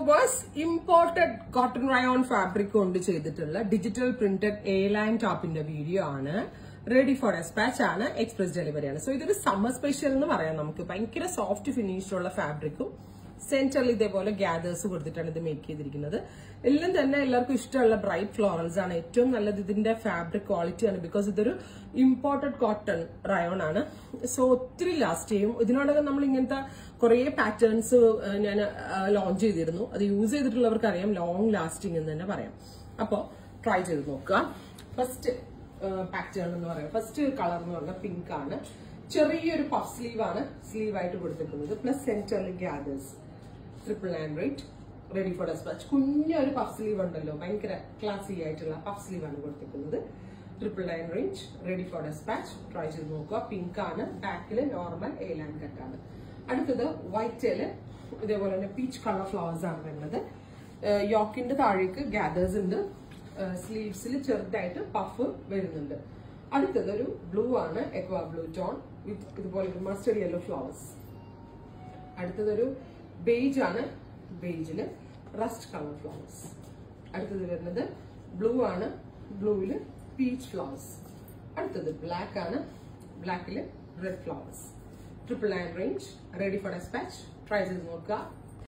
viewers imported cotton rayon fabric കൊണ്ട് ചെയ്തിട്ടുള്ള digital printed A line ടോപ്പിന്റെ വീഡിയോ ആണ് റെഡി ഫോർ ഡെസ്പാച്ച് ആണ് എക്സ്പ്രസ് ഡെലിവറി ആണ് സോ ഇതൊരു സമ്മർ സ്പെഷ്യൽ എന്ന് പറയാം നമുക്ക് ഭയങ്കര സോഫ്റ്റ് ഫിനിഷുള്ള ഫാബ്രിക്കും സെന്ററിൽ ഇതേപോലെ ഗ്യാദേഴ്സ് കൊടുത്തിട്ടാണ് ഇത് മേക്ക് ചെയ്തിരിക്കുന്നത് എല്ലാം തന്നെ എല്ലാവർക്കും ഇഷ്ടമുള്ള ബ്രൈറ്റ് ഫ്ലോറൽസ് ആണ് ഏറ്റവും നല്ലത് ഇതിന്റെ ഫാബ്രിക് ക്വാളിറ്റി ആണ് ബിക്കോസ് ഇതൊരു ഇമ്പോർട്ടഡ് കോട്ടൺ റയോൺ ആണ് സോ ഒത്തിരി ലാസ്റ്റ് ചെയ്യും ഇതിനോടകം നമ്മൾ ഇങ്ങനത്തെ കുറെ പാറ്റേൺസ് ഞാൻ ലോഞ്ച് ചെയ്തിരുന്നു അത് യൂസ് ചെയ്തിട്ടുള്ളവർക്ക് അറിയാം ലോങ് ലാസ്റ്റിംഗ് എന്ന് തന്നെ പറയാം അപ്പോ ട്രൈ ചെയ്ത് നോക്കുക ഫസ്റ്റ് പാറ്റേൺ എന്ന് പറയാം ഫസ്റ്റ് കളർ എന്ന് പറഞ്ഞാൽ പിങ്ക് ആണ് ചെറിയൊരു പഫ് സ്ലീവ് ആണ് സ്ലീവ് ആയിട്ട് കൊടുത്തിരിക്കുന്നത് പ്ലസ് സെന്ററിൽ gathers triple nine rate ready for dispatch കുഞ്ഞൊരു പഫ് സ്ലീവ് ഉണ്ടല്ലോ ഭയങ്കര ക്ലാസി ആയിട്ടുള്ള പഫ് സ്ലീവ് ആണ് കൊടുത്തിരിക്കുന്നത് triple nine range ready for dispatch try ചെയ്ത് നോക്കുക പിങ്ക് ആണ് ബാക്കിൽ നോർമൽ എ ലൈൻ കട്ടാണ് അടുത്തത് വൈറ്റില് ഇതേപോലെ തന്നെ പീച്ച് കളർ ഫ്ലവേഴ്സ് ആണ് വരുന്നത് യോക്കിന്റെ താഴേക്ക് ഗ്യാദേഴ്സ് ഉണ്ട് സ്ലീവ്സിൽ ചെറുതായിട്ട് പഫ് വരുന്നുണ്ട് അടുത്തത് ഒരു ബ്ലൂ ആണ് എക്വാ ബ്ലൂ ടോൺ വിത്ത് ഇതുപോലെ മസ്റ്റർഡ് യെല്ലോ ഫ്ലവേഴ്സ് അടുത്തതൊരു ബേജ് ആണ് ബേജില് റസ്റ്റ് കളർ ഫ്ലവേഴ്സ് അടുത്തത് വരുന്നത് ബ്ലൂ ആണ് ബ്ലൂവില് പീച്ച് ഫ്ലവേഴ്സ് അടുത്തത് ബ്ലാക്ക് ആണ് ബ്ലാക്കില് red flowers triple nine range ready for dispatch try ചെയ്ത് നോക്കുക